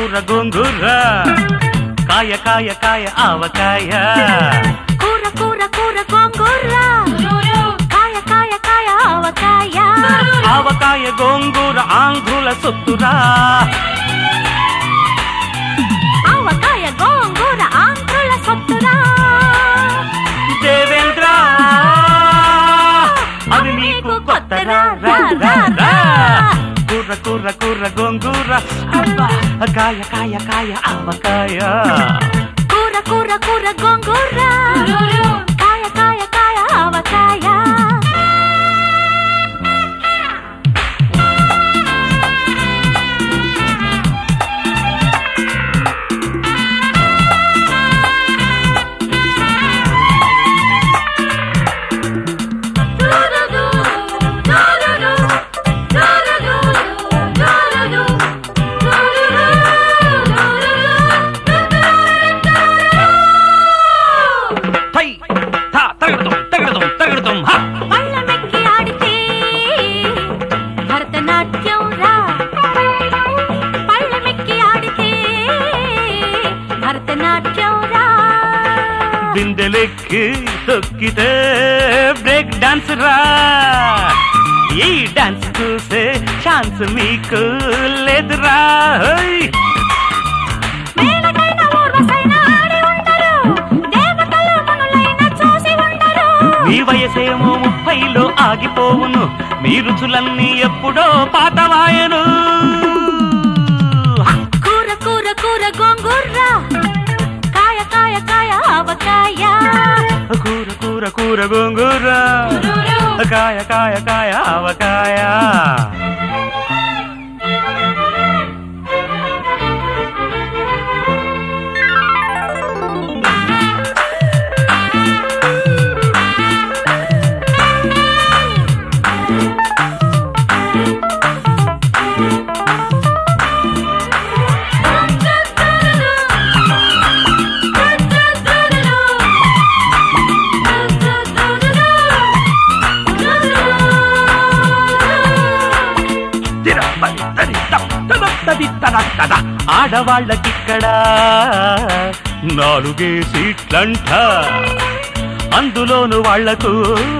కూర గోంగూర కాయ కాయ కాయ ఆవకాయ కూర కూర కూర గోంగూర కాయ కాయ కాయ ఆవకాయ ఆవకాయ గోంగూర ఆంధ్రుల సొత్తురా ఆవకాయ గోంగూర ఆంధ్రుల సొత్తురా దేవేంద్ర అది నీకు కొత్తరా రా, రా, రా. కూర కూర కూర గోంగూర అబ్బా కాయ కాయ కాయ ఆవకాయ కూర కూర కూర గోంగూర కాయ కాయ కాయ ఆవకాయ తై తా తగడతం తగడతం తగడతం హ పళ్ళమెక్కి ఆడితే భరతనాట్యం రా పళ్ళమెక్కి ఆడితే భరతనాట్యం రా బిందెలెక్కి తొక్కితే బ్రేక్ డాన్స్ రా ఈ డాన్స్ చూసే ఛాన్స్ మీకు లేదురా హోయ్. మేడకైన ఊర్వశైన ఆడి ఉండరు దేవతలు మనులైన చూసి ఉండరు మీ వయసేమో ముప్పైలో ఆగిపోవును మీ రుచులన్నీ ఎప్పుడో పాతవాయను కూర కూర కూర గోంగూర కాయ కాయ కాయ ఆవకాయ కూర కూర కూర గోంగూర కాయ కాయ కాయ ఆవకాయ ఆడవాళ్ళకిక్కడ నాలుగే సీట్లంట అందులోను వాళ్లకు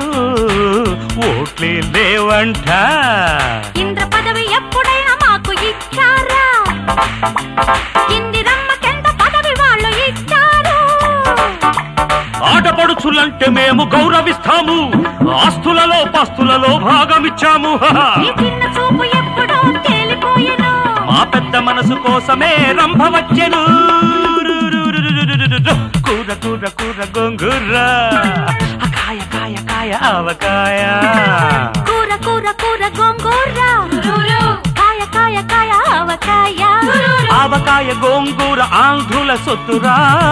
ఓట్లే లేవంట ఇంద్ర పదవి ఎప్పుడైనా మాకు ఇచ్చారా ఇందిరమ్మకెంత పదవి వాళ్ళు ఇచ్చారు ఆడపడుచులంటే మేము గౌరవిస్తాము ఆస్తులలో పస్తులలో భాగమిచ్చాము ఈ చిన్న చూపు ఎప్పుడో తేలిపోయెను మా పెద్ద మనసు కోసమే రంభ వచ్చెను కూర కూర కూర గోంగూర కాయ కాయ కాయ ఆవకాయ కూర కూర కూర గోంగూర కాయ కాయ కాయ ఆవకాయ ఆవకాయ గోంగూర ఆంధ్రుల సొత్తురా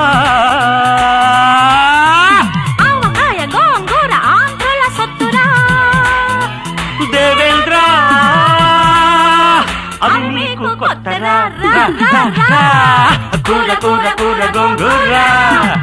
ఆవకాయ గోంగూర ఆంధ్రుల సొత్తురా దేవేంద్ర అది నీకు కొత్తరా రా, రా, రా. కూర కూర కూర గోంగూర